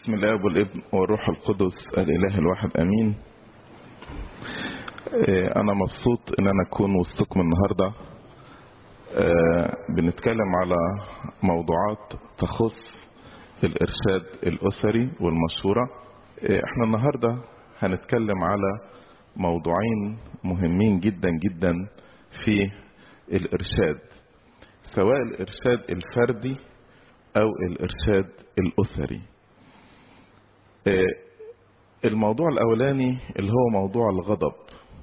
بسم الله والابن والروح القدس الاله الواحد امين انا مبسوط ان انا اكون وسطكم النهارده بنتكلم على موضوعات تخص الارشاد الاسري والمشوره احنا النهارده هنتكلم على موضوعين مهمين جدا جدا في الارشاد سواء الارشاد الفردي او الارشاد الاسري الموضوع الاولاني اللي هو موضوع الغضب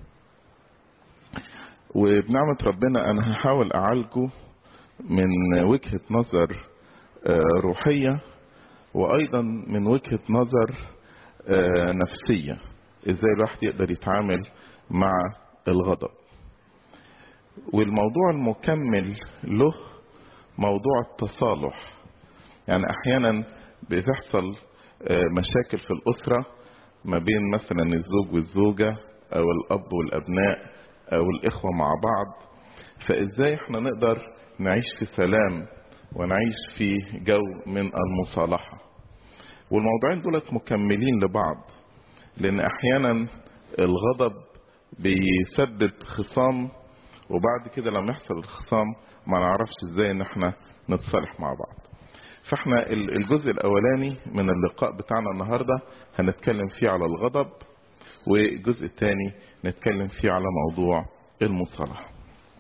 وبنعمة ربنا انا هحاول اعالجه من وجهة نظر روحية وايضا من وجهة نظر نفسية ازاي الواحد يقدر يتعامل مع الغضب والموضوع المكمل له موضوع التصالح يعني احيانا بتحصل مشاكل في الاسرة ما بين مثلا الزوج والزوجة او الاب والابناء او الاخوة مع بعض فازاي احنا نقدر نعيش في سلام ونعيش في جو من المصالحة والموضوعين دولت مكملين لبعض لان احيانا الغضب بيسبب خصام وبعد كده لما يحصل الخصام ما نعرفش ازاي ان احنا نتصالح مع بعض فاحنا الجزء الاولاني من اللقاء بتاعنا النهارده هنتكلم فيه على الغضب والجزء الثاني نتكلم فيه على موضوع المصالحه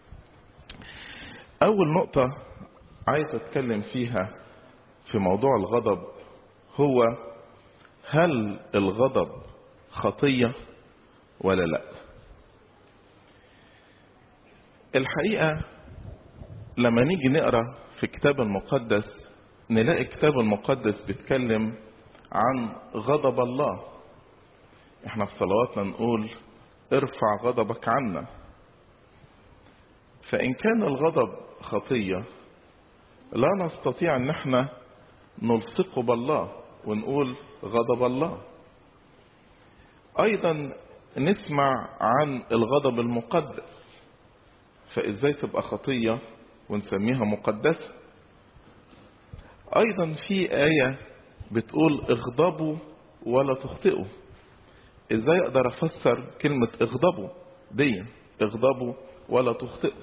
اول نقطه عايز اتكلم فيها في موضوع الغضب هو هل الغضب خطيه ولا لا الحقيقه لما نيجي نقرا في الكتاب المقدس نلاقي الكتاب المقدس بيتكلم عن غضب الله احنا في صلواتنا نقول ارفع غضبك عنا فان كان الغضب خطيه لا نستطيع ان احنا نلصقه بالله ونقول غضب الله ايضا نسمع عن الغضب المقدس فازاي تبقى خطيه ونسميها مقدسه ايضا في آية بتقول اغضبوا ولا تخطئوا ازاي اقدر افسر كلمة اغضبوا دي اغضبوا ولا تخطئوا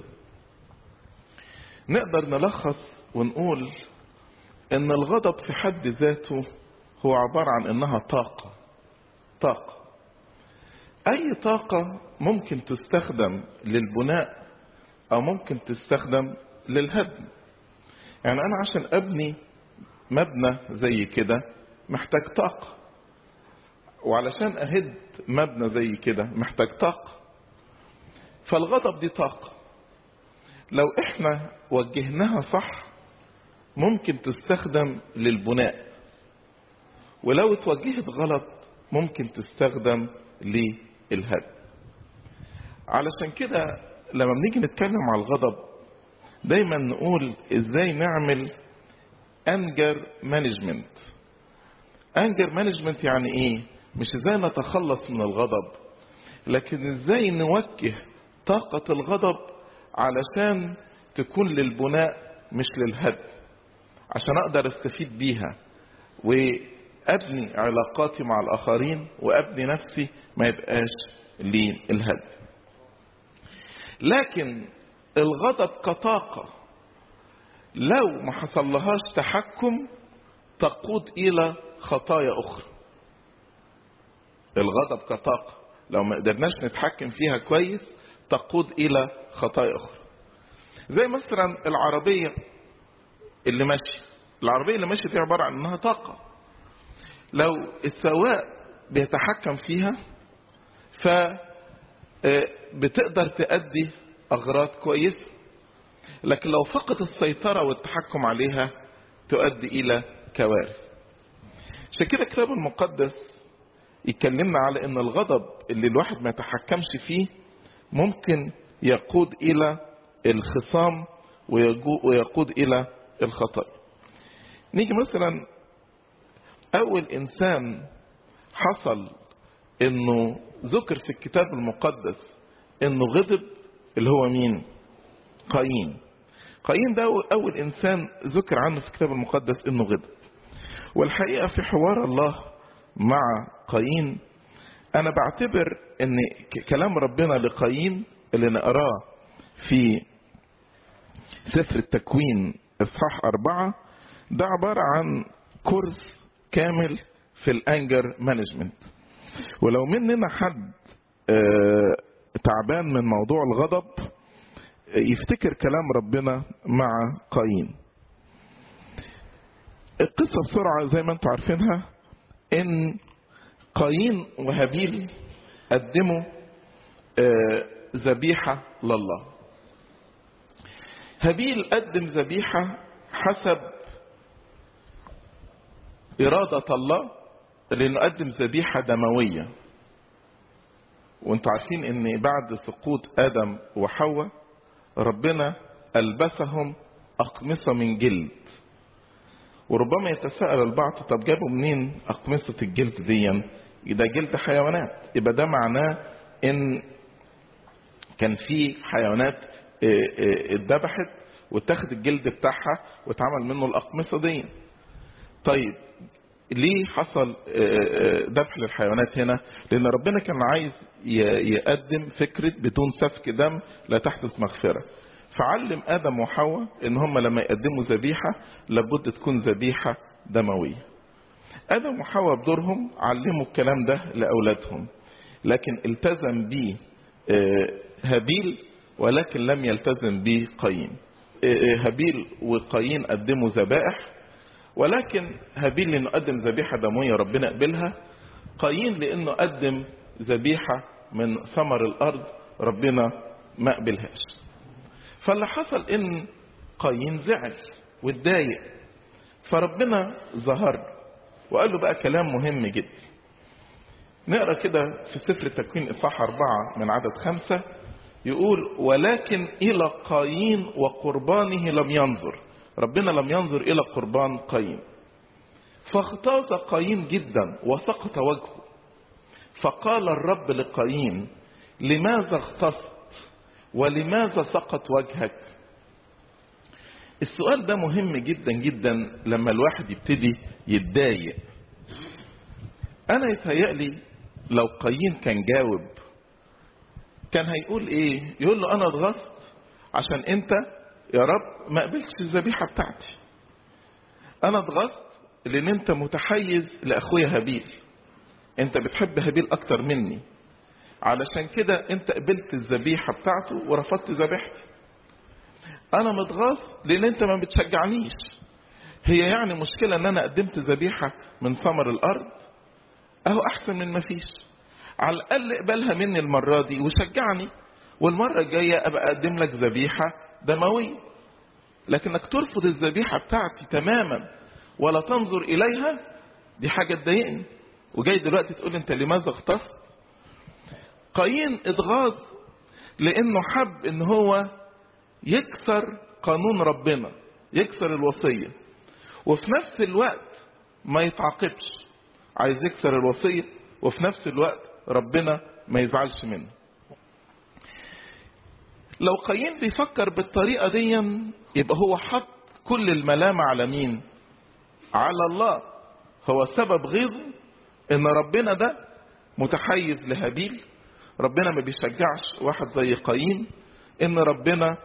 نقدر نلخص ونقول ان الغضب في حد ذاته هو عبارة عن انها طاقة طاقة اي طاقة ممكن تستخدم للبناء او ممكن تستخدم للهدم يعني انا عشان ابني مبنى زي كده محتاج طاقة وعلشان أهد مبنى زي كده محتاج طاقة فالغضب دي طاقة لو احنا وجهناها صح ممكن تستخدم للبناء ولو اتوجهت غلط ممكن تستخدم للهدم علشان كده لما بنيجي نتكلم على الغضب دايما نقول ازاي نعمل انجر مانجمنت انجر مانجمنت يعني ايه مش ازاي نتخلص من الغضب لكن ازاي نوجه طاقة الغضب علشان تكون للبناء مش للهدم عشان اقدر استفيد بيها وابني علاقاتي مع الاخرين وابني نفسي ما يبقاش للهدم لكن الغضب كطاقة لو ما حصلهاش تحكم تقود إلى خطايا أخرى الغضب كطاقة لو ما قدرناش نتحكم فيها كويس تقود إلى خطايا أخرى زي مثلا العربية اللي ماشية العربية اللي ماشية دي عبارة عن أنها طاقة لو السواق بيتحكم فيها ف بتقدر تأدي أغراض كويسة لكن لو فقد السيطرة والتحكم عليها تؤدي إلى كوارث عشان كده الكتاب المقدس يكلمنا على ان الغضب اللي الواحد ما يتحكمش فيه ممكن يقود الى الخصام ويقود الى الخطأ نيجي مثلا اول انسان حصل انه ذكر في الكتاب المقدس انه غضب اللي هو مين قايين قايين ده اول انسان ذكر عنه في الكتاب المقدس انه غضب والحقيقة في حوار الله مع قايين أنا بعتبر أن كلام ربنا لقايين اللي نقراه في سفر التكوين إصحاح أربعة ده عبارة عن كورس كامل في الانجر مانجمنت ولو مننا حد آه تعبان من موضوع الغضب يفتكر كلام ربنا مع قايين القصة بسرعة زي ما انتم عارفينها ان قايين وهابيل قدموا ذبيحة لله هابيل قدم ذبيحة حسب إرادة الله لأنه قدم ذبيحة دموية وانتوا عارفين ان بعد سقوط آدم وحواء ربنا ألبسهم أقمصة من جلد وربما يتساءل البعض طب جابوا منين أقمصة الجلد دي ده جلد حيوانات يبقى ده معناه ان كان في حيوانات اتذبحت واتاخد الجلد بتاعها واتعمل منه الأقمصة دي طيب ليه حصل ذبح للحيوانات هنا لان ربنا كان عايز يقدم فكرة بدون سفك دم لا تحدث مغفرة فعلم ادم وحواء ان هم لما يقدموا ذبيحة لابد تكون ذبيحة دموية ادم وحواء بدورهم علموا الكلام ده لاولادهم لكن التزم به هابيل ولكن لم يلتزم به قايين هابيل وقايين قدموا ذبائح ولكن هابيل لانه قدم ذبيحه دمويه ربنا قبلها قايين لانه قدم ذبيحه من ثمر الارض ربنا ما قبلهاش فاللي حصل ان قايين زعل واتضايق فربنا ظهر وقال له بقى كلام مهم جدا نقرا كده في سفر التكوين اصحاح أربعة من عدد خمسة يقول ولكن إلى قايين وقربانه لم ينظر ربنا لم ينظر إلى قربان قايين فاغتاظ قايين جدا وسقط وجهه فقال الرب لقايين لماذا اغتصت ولماذا سقط وجهك السؤال ده مهم جدا جدا لما الواحد يبتدي يتضايق انا يتهيألي لو قايين كان جاوب كان هيقول ايه يقول له انا اتغصت عشان انت يا رب ما قبلتش الذبيحه بتاعتي انا اتغصت لان انت متحيز لاخويا هابيل انت بتحب هابيل اكتر مني علشان كده انت قبلت الذبيحه بتاعته ورفضت ذبيحتي انا متغاظ لان انت ما بتشجعنيش هي يعني مشكله ان انا قدمت ذبيحه من ثمر الارض اهو احسن من ما فيش على الاقل اقبلها مني المره دي وشجعني والمره الجايه ابقى اقدم لك ذبيحه دمويه لكنك ترفض الذبيحه بتاعتي تماما ولا تنظر اليها دي حاجه تضايقني وجاي دلوقتي تقول انت لماذا اختصت قايين اتغاظ لانه حب ان هو يكسر قانون ربنا يكسر الوصيه وفي نفس الوقت ما يتعاقبش عايز يكسر الوصيه وفي نفس الوقت ربنا ما يزعلش منه لو قايين بيفكر بالطريقه دي يبقى هو حط كل الملامه على مين على الله هو سبب غيظه ان ربنا ده متحيز لهابيل ربنا ما بيشجعش واحد زي قايين ان ربنا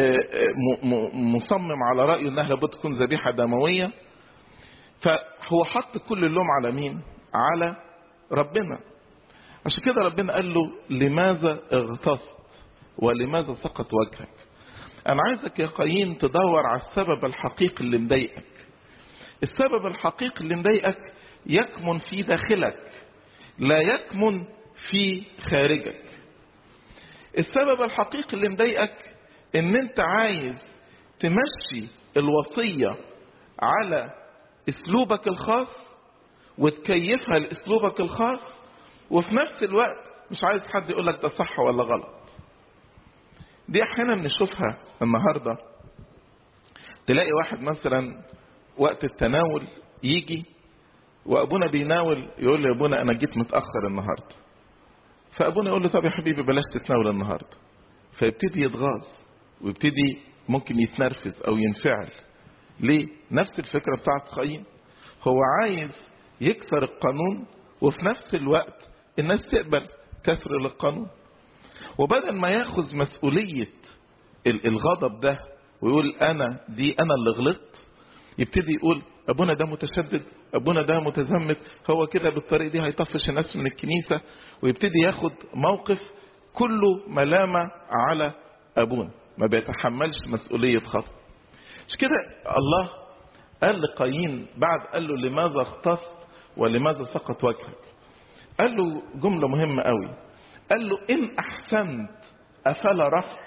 مصمم على رايه انها لابد تكون ذبيحه دمويه فهو حط كل اللوم على مين على ربنا عشان كده ربنا قال له لماذا اغتصت ولماذا سقط وجهك انا عايزك يا قايين تدور على السبب الحقيقي اللي مضايقك السبب الحقيقي اللي مضايقك يكمن في داخلك لا يكمن في خارجك السبب الحقيقي اللي مضايقك ان انت عايز تمشي الوصية على اسلوبك الخاص وتكيفها لاسلوبك الخاص وفي نفس الوقت مش عايز حد يقول لك ده صح ولا غلط دي احيانا نشوفها النهارده تلاقي واحد مثلا وقت التناول يجي وابونا بيناول يقول له يا ابونا انا جيت متاخر النهارده فابونا يقول له طب يا حبيبي بلاش تتناول النهارده فيبتدي يتغاظ ويبتدي ممكن يتنرفز او ينفعل ليه نفس الفكره بتاعت قايين هو عايز يكسر القانون وفي نفس الوقت الناس تقبل كسر للقانون وبدل ما ياخذ مسؤولية الغضب ده ويقول انا دي انا اللي غلطت يبتدي يقول ابونا ده متشدد ابونا ده متزمت هو كده بالطريقه دي هيطفش الناس من الكنيسه ويبتدي ياخد موقف كله ملامه على ابونا ما بيتحملش مسؤوليه خطأ مش كده الله قال لقايين بعد قال له لماذا اختصت ولماذا سقط وجهك قال له جمله مهمه قوي قال له ان احسنت افلا رفع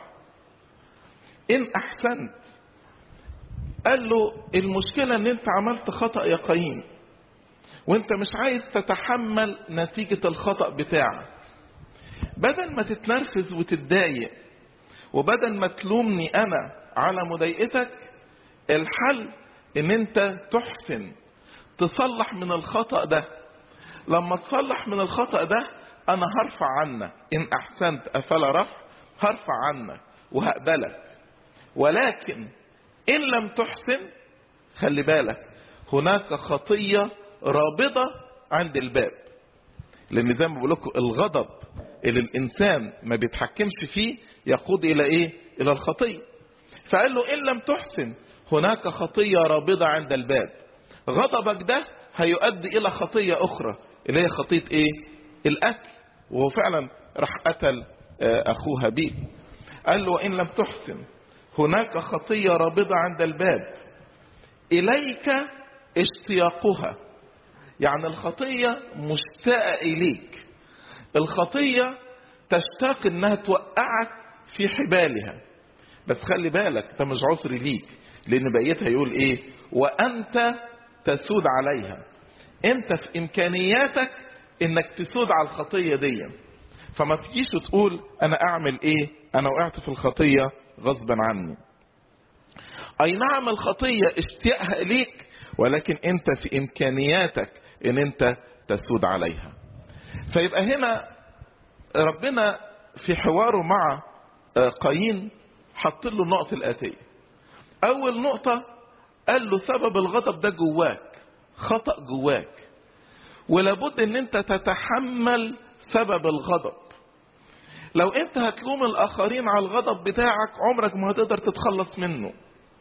ان احسنت قال له المشكلة ان انت عملت خطأ يا قايين وانت مش عايز تتحمل نتيجة الخطأ بتاعك بدل ما تتنرفز وتتضايق وبدل ما تلومني انا على مضايقتك الحل ان انت تحسن تصلح من الخطأ ده لما تصلح من الخطأ ده انا هرفع عنك ان احسنت افلا رفع هرفع عنك وهقبلك ولكن إن لم تحسن خلي بالك هناك خطية رابضة عند الباب لأن زي ما بقول لكم الغضب اللي الإنسان ما بيتحكمش فيه يقود إلى إيه؟ إلى الخطية فقال له إن لم تحسن هناك خطية رابضة عند الباب غضبك ده هيؤدي إلى خطية أخرى اللي هي خطية إيه؟ القتل وهو فعلا راح قتل أخوه هابيل قال له وإن لم تحسن هناك خطية رابضة عند الباب إليك اشتياقها يعني الخطية مشتاقة إليك الخطية تشتاق إنها توقعك في حبالها بس خلي بالك ده مش عذر ليك لأن بقيتها يقول إيه وأنت تسود عليها أنت في إمكانياتك إنك تسود على الخطية دي فما تجيش وتقول أنا أعمل إيه أنا وقعت في الخطية غصبا عني اي نعم الخطية اشتياقها اليك ولكن انت في امكانياتك ان انت تسود عليها فيبقى هنا ربنا في حواره مع قايين حط له النقط الاتية اول نقطة قال له سبب الغضب ده جواك خطأ جواك ولابد ان انت تتحمل سبب الغضب لو انت هتلوم الاخرين على الغضب بتاعك عمرك ما هتقدر تتخلص منه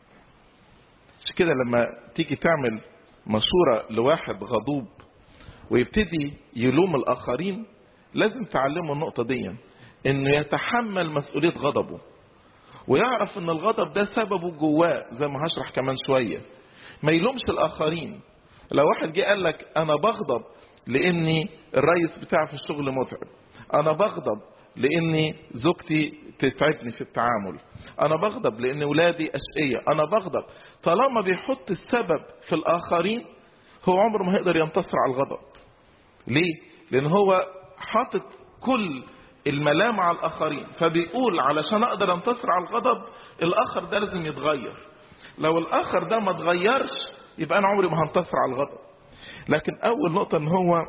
مش كده لما تيجي تعمل مشورة لواحد غضوب ويبتدي يلوم الاخرين لازم تعلمه النقطة دي انه يتحمل مسؤولية غضبه ويعرف ان الغضب ده سببه جواه زي ما هشرح كمان شوية ما يلومش الاخرين لو واحد جه قال لك انا بغضب لاني الرئيس بتاعي في الشغل متعب انا بغضب لاني زوجتي تتعبني في التعامل انا بغضب لان ولادي اشقية انا بغضب طالما بيحط السبب في الاخرين هو عمره ما هيقدر ينتصر على الغضب ليه لان هو حاطط كل الملام على الاخرين فبيقول علشان اقدر انتصر على الغضب الاخر ده لازم يتغير لو الاخر ده ما اتغيرش يبقى انا عمري ما هنتصر على الغضب لكن اول نقطة ان هو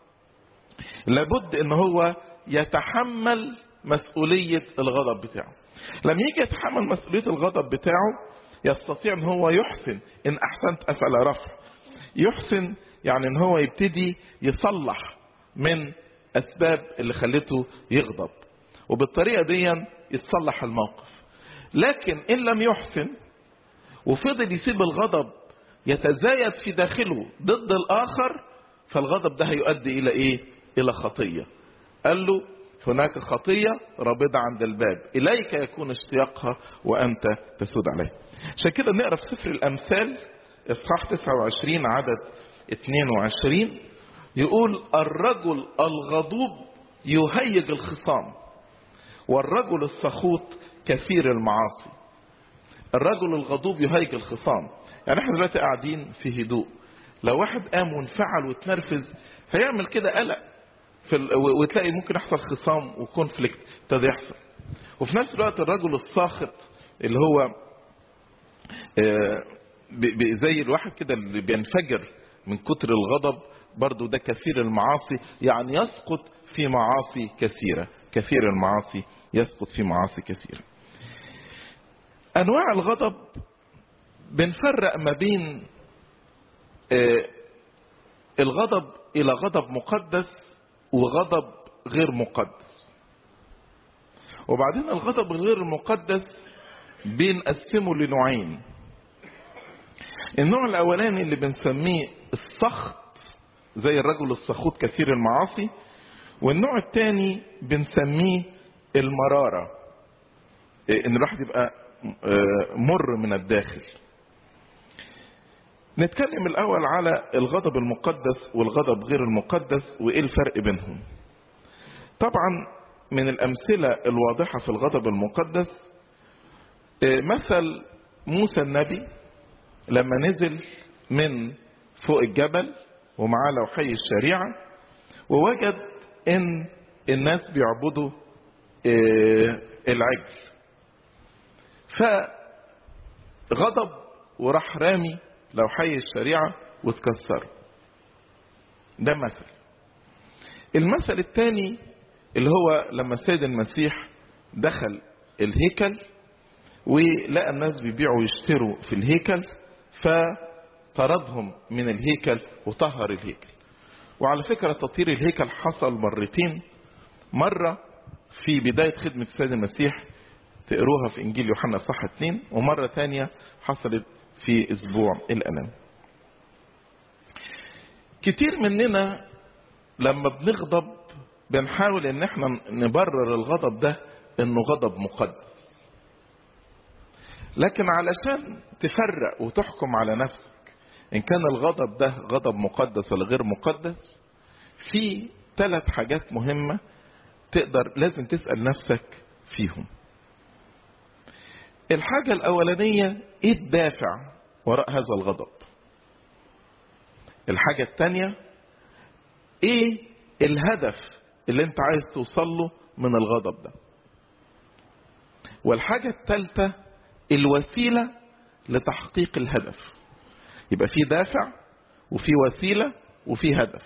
لابد ان هو يتحمل مسؤولية الغضب بتاعه لما يجي يتحمل مسؤولية الغضب بتاعه يستطيع ان هو يحسن ان احسنت افعل رفع يحسن يعني ان هو يبتدي يصلح من اسباب اللي خلته يغضب وبالطريقة دي يتصلح الموقف لكن ان لم يحسن وفضل يسيب الغضب يتزايد في داخله ضد الاخر فالغضب ده هيؤدي الى ايه الى خطية قال له هناك خطية رابضة عند الباب إليك يكون اشتياقها وأنت تسود عليه عشان كده نقرأ في سفر الأمثال إصحاح 29 عدد 22 يقول الرجل الغضوب يهيج الخصام والرجل السخوط كثير المعاصي الرجل الغضوب يهيج الخصام يعني احنا دلوقتي قاعدين في هدوء لو واحد قام وانفعل واتنرفز هيعمل كده قلق في ال... وتلاقي ممكن يحصل خصام وكونفليكت ابتدى يحصل وفي نفس الوقت الرجل الساخط اللي هو آه ب... ب... زي الواحد كده اللي بينفجر من كتر الغضب برضو ده كثير المعاصي يعني يسقط في معاصي كثيرة كثير المعاصي يسقط في معاصي كثيرة انواع الغضب بنفرق ما بين آه الغضب الى غضب مقدس وغضب غير مقدس وبعدين الغضب الغير المقدس بنقسمه لنوعين النوع الاولاني اللي بنسميه السخط زي الرجل السخوط كثير المعاصي والنوع الثاني بنسميه المرارة ان الواحد يبقى مر من الداخل نتكلم الاول على الغضب المقدس والغضب غير المقدس وايه الفرق بينهم طبعا من الامثله الواضحه في الغضب المقدس مثل موسى النبي لما نزل من فوق الجبل ومعاه لوحي الشريعه ووجد ان الناس بيعبدوا العجل فغضب وراح رامي لوحي الشريعة واتكسر ده مثل المثل الثاني اللي هو لما السيد المسيح دخل الهيكل ولقى الناس بيبيعوا ويشتروا في الهيكل فطردهم من الهيكل وطهر الهيكل وعلى فكرة تطهير الهيكل حصل مرتين مرة في بداية خدمة السيد المسيح تقروها في إنجيل يوحنا صح 2 ومرة ثانية حصلت في أسبوع الألم كتير مننا لما بنغضب بنحاول ان احنا نبرر الغضب ده انه غضب مقدس لكن علشان تفرق وتحكم على نفسك ان كان الغضب ده غضب مقدس ولا غير مقدس في ثلاث حاجات مهمة تقدر لازم تسأل نفسك فيهم الحاجة الأولانية إيه الدافع وراء هذا الغضب الحاجة الثانية إيه الهدف اللي أنت عايز توصل له من الغضب ده والحاجة الثالثة الوسيلة لتحقيق الهدف يبقى في دافع وفي وسيلة وفي هدف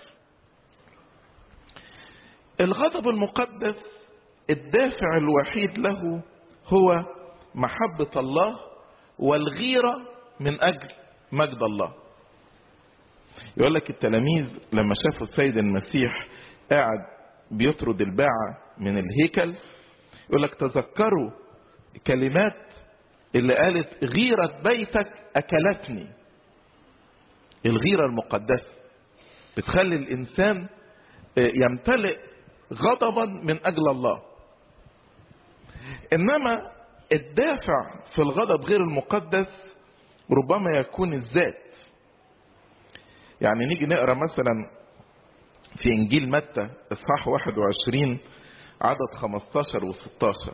الغضب المقدس الدافع الوحيد له هو محبة الله والغيرة من أجل مجد الله يقول لك التلاميذ لما شافوا السيد المسيح قاعد بيطرد الباعة من الهيكل يقول لك تذكروا كلمات اللي قالت غيرة بيتك أكلتني الغيرة المقدسة بتخلي الإنسان يمتلئ غضبا من أجل الله إنما الدافع في الغضب غير المقدس ربما يكون الذات يعني نيجي نقرا مثلا في انجيل متى اصحاح 21 عدد 15 و16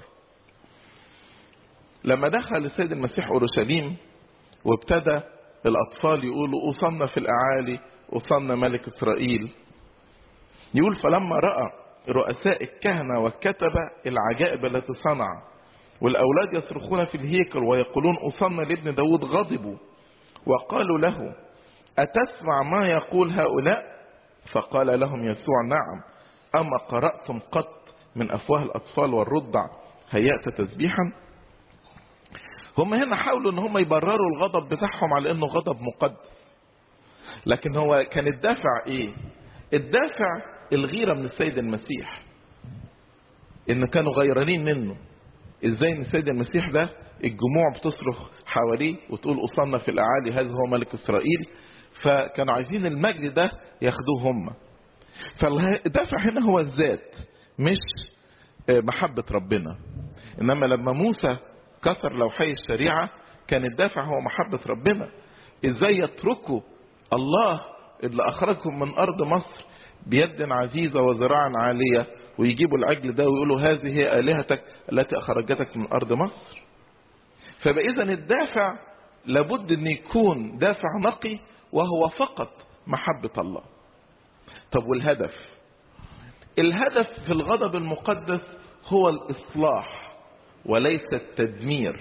لما دخل السيد المسيح اورشليم وابتدى الاطفال يقولوا اوصلنا في الاعالي اوصلنا ملك اسرائيل يقول فلما راى رؤساء الكهنه والكتبه العجائب التي صنع والأولاد يصرخون في الهيكل ويقولون أصلنا لابن داود غضبوا وقالوا له أتسمع ما يقول هؤلاء فقال لهم يسوع نعم أما قرأتم قط من أفواه الأطفال والرضع هيأت تسبيحا هم هنا حاولوا ان هم يبرروا الغضب بتاعهم على انه غضب مقدس لكن هو كان الدافع ايه الدافع الغيرة من السيد المسيح ان كانوا غيرانين منه ازاي ان السيد المسيح ده الجموع بتصرخ حواليه وتقول اصلنا في الاعالي هذا هو ملك اسرائيل فكانوا عايزين المجد ده ياخدوه هم فالدافع هنا هو الذات مش محبة ربنا انما لما موسى كسر لوحي الشريعة كان الدافع هو محبة ربنا ازاي يتركوا الله اللي اخرجهم من ارض مصر بيد عزيزة وذراع عالية ويجيبوا العجل ده ويقولوا هذه هي آلهتك التي أخرجتك من أرض مصر فبإذا الدافع لابد أن يكون دافع نقي وهو فقط محبة الله طب والهدف الهدف في الغضب المقدس هو الإصلاح وليس التدمير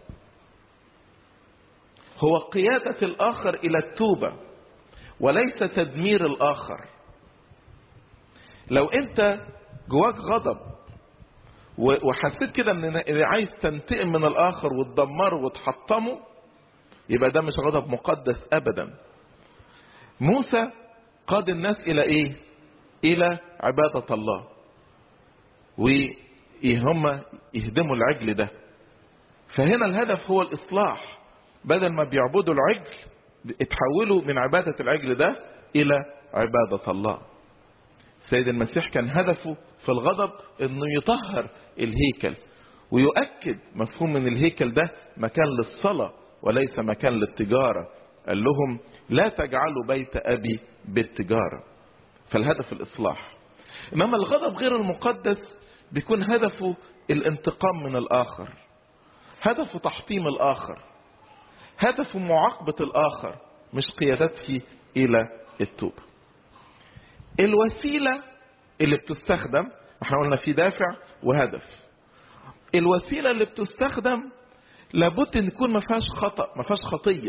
هو قيادة الآخر إلى التوبة وليس تدمير الآخر لو أنت جواك غضب وحسيت كده ان عايز تنتقم من الاخر وتدمره وتحطمه يبقى ده مش غضب مقدس ابدا موسى قاد الناس الى ايه الى عبادة الله وهم يهدموا العجل ده فهنا الهدف هو الاصلاح بدل ما بيعبدوا العجل اتحولوا من عبادة العجل ده الى عبادة الله سيد المسيح كان هدفه في الغضب انه يطهر الهيكل ويؤكد مفهوم من الهيكل ده مكان للصلاة وليس مكان للتجارة قال لهم لا تجعلوا بيت أبي بالتجارة فالهدف الإصلاح إنما الغضب غير المقدس بيكون هدفه الانتقام من الآخر هدفه تحطيم الآخر هدفه معاقبة الآخر مش قيادته إلى التوبة الوسيلة اللي بتستخدم احنا قلنا في دافع وهدف الوسيلة اللي بتستخدم لابد ان يكون ما فيهاش خطأ ما فيهاش خطية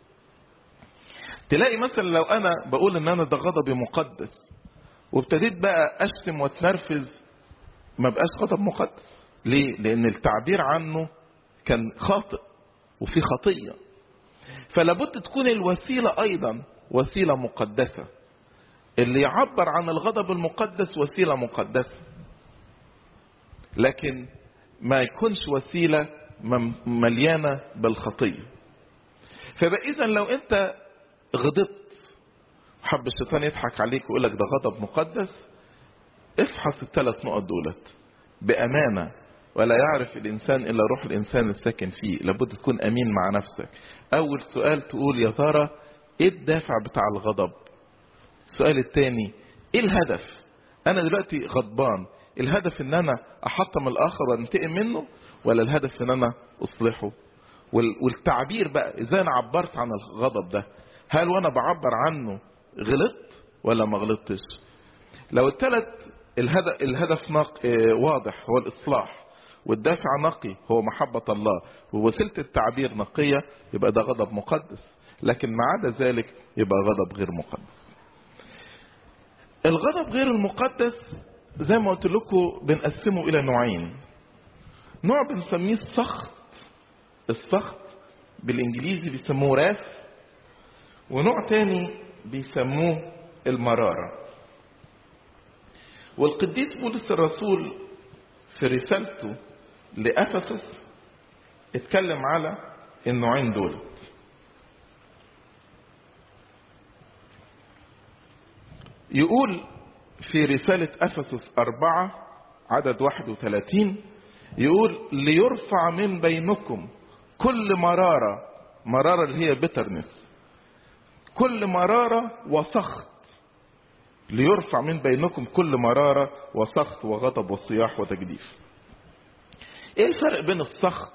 تلاقي مثلا لو انا بقول ان انا ده غضبي مقدس وابتديت بقى اشتم واتنرفز ما بقاش غضب مقدس ليه لان التعبير عنه كان خاطئ وفي خطية فلابد تكون الوسيلة ايضا وسيلة مقدسة اللي يعبر عن الغضب المقدس وسيلة مقدسة لكن ما يكونش وسيلة مليانة بالخطية فبقى إذا لو أنت غضبت حب الشيطان يضحك عليك ويقول لك ده غضب مقدس افحص الثلاث نقط دولت بأمانة ولا يعرف الإنسان إلا روح الإنسان الساكن فيه لابد تكون أمين مع نفسك أول سؤال تقول يا ترى إيه الدافع بتاع الغضب السؤال الثاني إيه الهدف أنا دلوقتي غضبان الهدف ان انا احطم الاخر وانتقم منه ولا الهدف ان انا اصلحه والتعبير بقى ازاي انا عبرت عن الغضب ده هل وانا بعبر عنه غلطت ولا ما غلطتش لو الثلاث الهدف, الهدف نق... واضح هو الاصلاح والدافع نقي هو محبة الله ووسيلة التعبير نقية يبقى ده غضب مقدس لكن ما عدا ذلك يبقى غضب غير مقدس الغضب غير المقدس زي ما قلت لكم بنقسمه الى نوعين نوع بنسميه السخط السخط بالانجليزي بيسموه راف ونوع تاني بيسموه المرارة والقديس بولس الرسول في رسالته لأفسس اتكلم على النوعين دول يقول في رسالة أفسس أربعة عدد 31 يقول ليرفع من بينكم كل مرارة مرارة اللي هي بيترنس كل مرارة وسخط ليرفع من بينكم كل مرارة وسخط وغضب وصياح وتجديف ايه الفرق بين السخط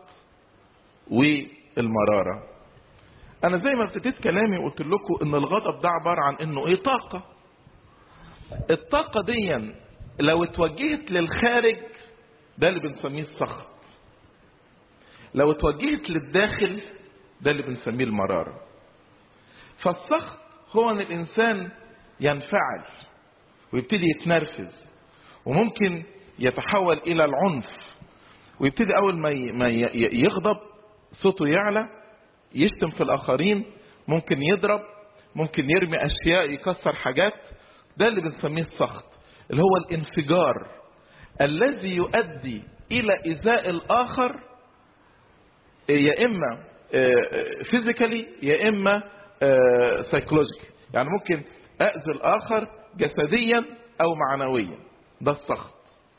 والمرارة انا زي ما ابتديت كلامي قلت لكم ان الغضب ده عبارة عن انه ايه طاقة الطاقة دي لو اتوجهت للخارج ده اللي بنسميه السخط لو اتوجهت للداخل ده اللي بنسميه المرارة فالسخط هو ان الانسان ينفعل ويبتدي يتنرفز وممكن يتحول الى العنف ويبتدي اول ما ما يغضب صوته يعلى يشتم في الاخرين ممكن يضرب ممكن يرمي اشياء يكسر حاجات ده اللي بنسميه السخط اللي هو الانفجار الذي يؤدي الى ايذاء الاخر يا اما فيزيكالي يا اما سايكولوجيكال يعني ممكن اذي الاخر جسديا او معنويا ده السخط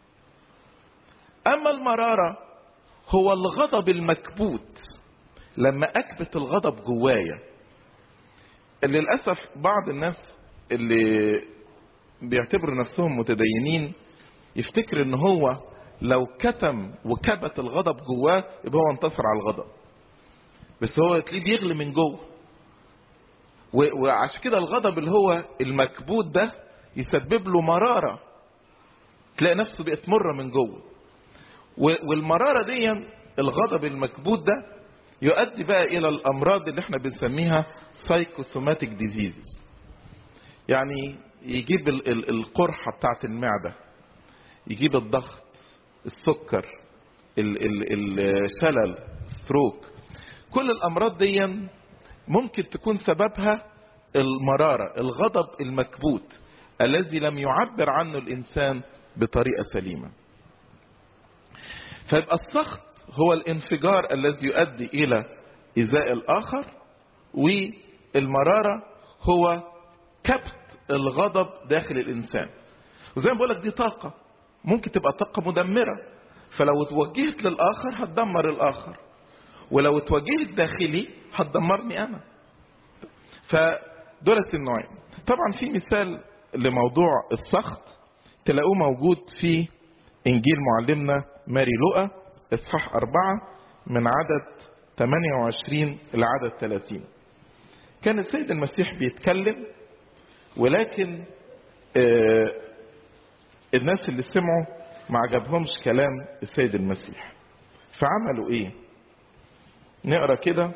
اما المرارة هو الغضب المكبوت لما اكبت الغضب جوايا للأسف بعض الناس اللي بيعتبروا نفسهم متدينين يفتكر ان هو لو كتم وكبت الغضب جواه يبقى هو انتصر على الغضب بس هو تلاقيه بيغلي من جوه وعشان كده الغضب اللي هو المكبوت ده يسبب له مرارة تلاقي نفسه بقت مرة من جوه والمرارة دي الغضب المكبوت ده يؤدي بقى الى الامراض اللي احنا بنسميها سايكوسوماتيك ديزيز يعني يجيب القرحة بتاعت المعدة يجيب الضغط السكر الشلل ستروك كل الامراض دي ممكن تكون سببها المرارة الغضب المكبوت الذي لم يعبر عنه الإنسان بطريقة سليمة فيبقى السخط هو الانفجار الذي يؤدي إلى إيذاء الآخر والمرارة هو كبت الغضب داخل الإنسان وزي ما بقولك دي طاقة ممكن تبقى طاقة مدمرة فلو اتوجهت للآخر هتدمر الآخر ولو اتوجهت داخلي هتدمرني أنا فدولت النوعين طبعا في مثال لموضوع السخط تلاقوه موجود في إنجيل معلمنا ماري لوقا إصحاح أربعة من عدد 28 إلى عدد 30 كان السيد المسيح بيتكلم ولكن آه الناس اللي سمعوا ما عجبهمش كلام السيد المسيح فعملوا ايه نقرا كده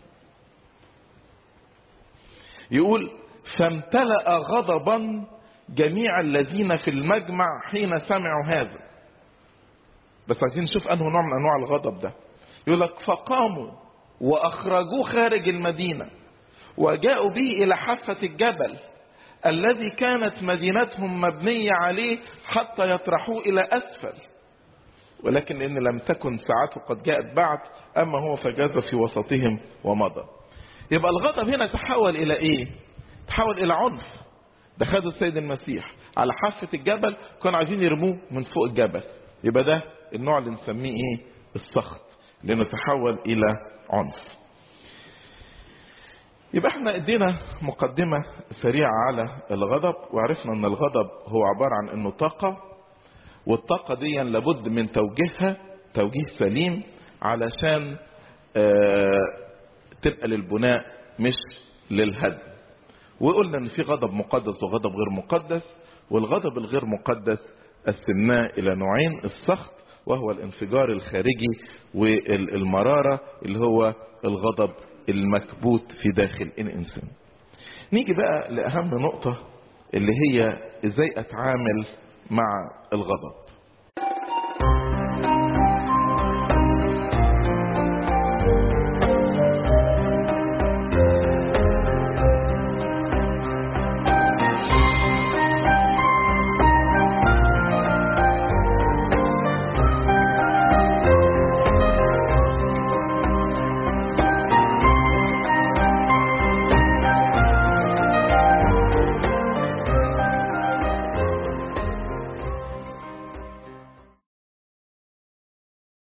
يقول فامتلأ غضبا جميع الذين في المجمع حين سمعوا هذا بس عايزين نشوف انه نوع من انواع الغضب ده يقول لك فقاموا واخرجوه خارج المدينه وجاءوا به الى حافه الجبل الذي كانت مدينتهم مبنيه عليه حتى يطرحوه الى اسفل ولكن ان لم تكن ساعته قد جاءت بعد اما هو فجاز في وسطهم ومضى يبقى الغضب هنا تحول الى ايه تحول الى عنف ده خده السيد المسيح على حافه الجبل كانوا عايزين يرموه من فوق الجبل يبقى ده النوع اللي نسميه ايه السخط لانه تحول الى عنف يبقى احنا ادينا مقدمة سريعة على الغضب وعرفنا ان الغضب هو عبارة عن انه طاقة والطاقة دي لابد من توجيهها توجيه سليم علشان اه تبقى للبناء مش للهدم وقلنا ان في غضب مقدس وغضب غير مقدس والغضب الغير مقدس قسمناه الى نوعين السخط وهو الانفجار الخارجي والمرارة اللي هو الغضب المكبوت في داخل الانسان نيجي بقى لاهم نقطة اللي هي ازاي اتعامل مع الغضب